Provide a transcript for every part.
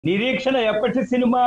నిరీక్షణ ఎప్పటి సినిమా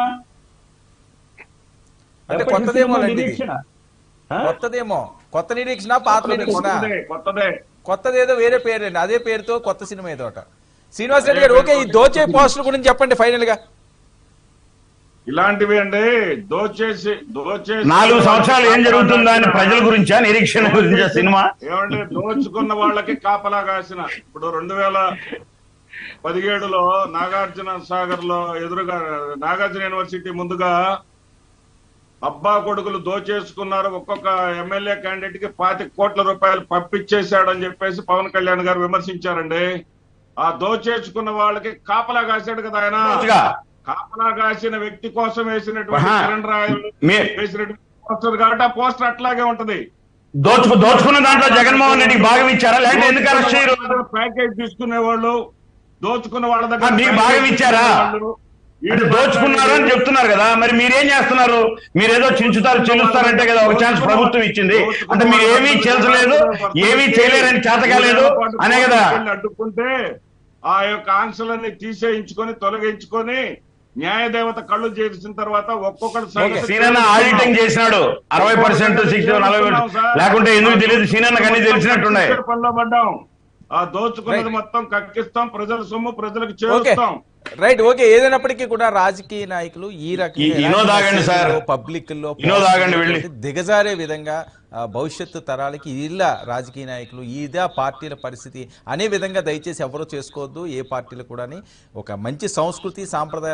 అంటే ఎప్పటి కొత్తదేమో సినిమా లాంటిది. నిరీక్షణ ఆ? కొత్తదేమో కొత్త నిరీక్షణ పాత నిరీక్షణ కొత్తదే కొత్తదే కొత్తది ఏదో వేరే పేరు అండి అదే పేరుతో కొత్త సినిమా ఏదో ఒకటి. శ్రీనివాస్ రెడ్డి గారు ఓకే ఈ దోచే పోస్టుల గురించి చెప్పండి ఫైనల్ గా ఇలాంటివి అండి దోచేసి దోచేసి నాలుగు సంవత్సరాలు ఏం జరుగుతుందా అని ప్రజల గురించా నిరీక్షణ గురించా సినిమా ఏమంటే దోచుకున్న వాళ్ళకి కాపలా కాసిన ఇప్పుడు రెండు వేల పదిహేడులో నాగార్జున సాగర్ లో ఎదురుగా నాగార్జున యూనివర్సిటీ ముందుగా అబ్బా కొడుకులు దోచేసుకున్నారు ఒక్కొక్క ఎమ్మెల్యే క్యాండిడేట్ కి పాతి కోట్ల రూపాయలు పంపించేశాడని చెప్పేసి పవన్ కళ్యాణ్ గారు విమర్శించారండి ఆ దోచేసుకున్న వాళ్ళకి కాపలా కాశాడు కదా ఆయన పూర్తిగా. కాపలా కాసిన వ్యక్తి కోసం వేసినటువంటి ఆహా. కిరణ్ రాయలు మీ- వేసినటువంటి పోస్టర్ కాబట్టి ఆ పోస్టర్ అట్లాగే ఉంటది దోచుకు దోచుకున్న దాంట్లో జగన్మోహన్ రెడ్డికి భాగం ఇచ్చారా లేకపోతే ఎందుకు అరెస్ట్ చేయరు ప్యాకేజ్ తీసుకునే వాళ్ళు దోచుకున్న వాళ్ళ దగ్గర ఆ, మీకు భాగం ప్యాకేజ్ ఇచ్చారా? వాళ్ళు, అంటే దోచుకున్నారు అని చెప్తున్నారు కదా మరి మీరేం చేస్తున్నారు మీరేదో చించుతారు చెల్లుస్తారంటే కదా ఒక ఛాన్స్ ప్రభుత్వం ఇచ్చింది అంటే మీరు ఏమీ చేల్చలేదు ఏమీ చేయలేరని చేతకాలేదు అనే కదా వెళ్ళి అడ్డుకుంటే ఆ యొక్క ఆంక్షలన్నీ తీసేయించుకొని తొలగించుకొని న్యాయదేవత కళ్ళు చేసిన తర్వాత ఒక్కొక్కటి సంగతి సీనన్న ఆడిటింగ్ చేసినాడు అరవై పర్సెంట్ సిక్స్టీ నలభై లేకుంటే ఎందుకు తెలియదు సీనన్న అన్ని తెలిసినట్టున్నాయి పనిలో పడ్డాం ఆ దోచుకున్నది Right. మొత్తం కక్కిస్తాం ప్రజల సొమ్ము ప్రజలకు ఓకే చేరుస్తాం రైట్ ఓకే ఏదైనప్పటికీ కూడా రాజకీయ నాయకులు ఈ ఈ- వినోద్ ఆగండి సార్. పబ్లిక్ లో వినోద్ ఆగండి వెళ్ళి. దిగజారే విధంగా ఆ, భవిష్యత్తు తరాలకి ఇళ్ళ రాజకీయ నాయకులు ఇదే పార్టీల పరిస్థితి అనే విధంగా దయచేసి ఎవరు చేసుకోవద్దు ఏ పార్టీలు కూడా ఒక మంచి సంస్కృతి సాంప్రదాయ